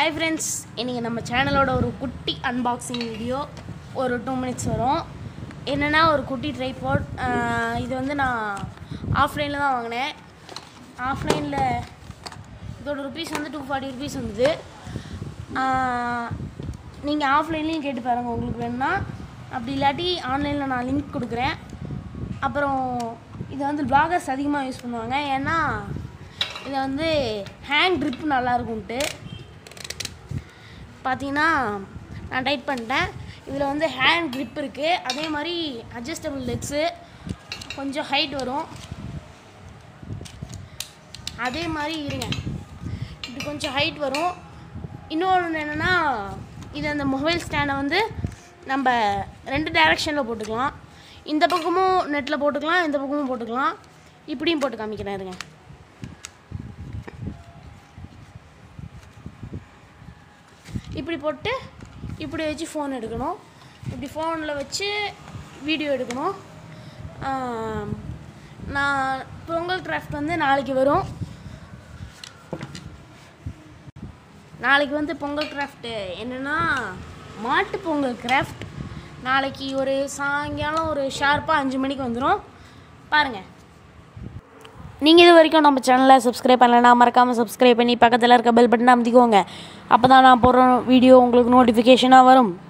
hi friends இன்றைக்கி நம்ம சேனலோட ஒரு குட்டி அன்பாக்சிங் வீடியோ ஒரு டூ மினிட்ஸ் வரும் என்னென்னா ஒரு குட்டி ட்ரைபாட் இது வந்து நான் ஆஃப்லைனில் தான் வாங்கினேன் ஆஃப்லைனில் இதோட ருபீஸ் வந்து டூ ஃபார்ட்டி ருபீஸ் வந்தது நீங்கள் ஆஃப்லைன்லேயும் கேட்டு பாருங்கள் உங்களுக்கு வேணும்னா அப்படி இல்லாட்டி ஆன்லைனில் நான் லிங்க் கொடுக்குறேன் அப்புறம் இதை வந்து பிளாகர்ஸ் அதிகமாக யூஸ் பண்ணுவாங்க ஏன்னா இதை வந்து ஹேண்ட் grip நல்லா இருக்கும்ன்ட்டு பார்த்தீங்கன்னா நான் டைட் பண்ணிட்டேன் இதில் வந்து ஹேண்ட் grip இருக்குது அதே மாதிரி அட்ஜஸ்டபிள் லெக்ஸு கொஞ்சம் ஹைட் வரும் அதே மாதிரி இருங்க இப்படி கொஞ்சம் ஹைட் வரும் இன்னொன்று என்னென்னா இது அந்த மொபைல் ஸ்டாண்டை வந்து நம்ம ரெண்டு டைரெக்ஷனில் போட்டுக்கலாம் இந்த பக்கமும் நெட்டில் போட்டுக்கலாம் இந்த பக்கமும் போட்டுக்கலாம் இப்படியும் போட்டு காமிக்கிறேன் இருங்க இப்படி போட்டு இப்படி வச்சு ஃபோன் எடுக்கணும் இப்படி ஃபோனில் வச்சு வீடியோ எடுக்கணும் ஆம், நான் பொங்கல் கிராஃப்ட் வந்து நாளைக்கு வரும் நாளைக்கு வந்து பொங்கல் கிராஃப்ட்டு என்னென்னா மாட்டு பொங்கல் கிராஃப்ட் நாளைக்கு ஒரு சாயங்காலம் ஒரு ஷார்ப்பாக அஞ்சு மணிக்கு வந்துடும் பாருங்கள் நீங்கள் இது வரைக்கும் நம்ம சேனலை சப்ஸ்கிரைப் பண்ணலைன்னா மறக்காமல் சப்ஸ்கிரைப் பண்ணி பக்கத்தில் இருக்க பெல் பட்டனை அமைதிக்கோங்க அப்போ தான் நான் போடுற வீடியோ உங்களுக்கு நோட்டிஃபிகேஷனாக வரும்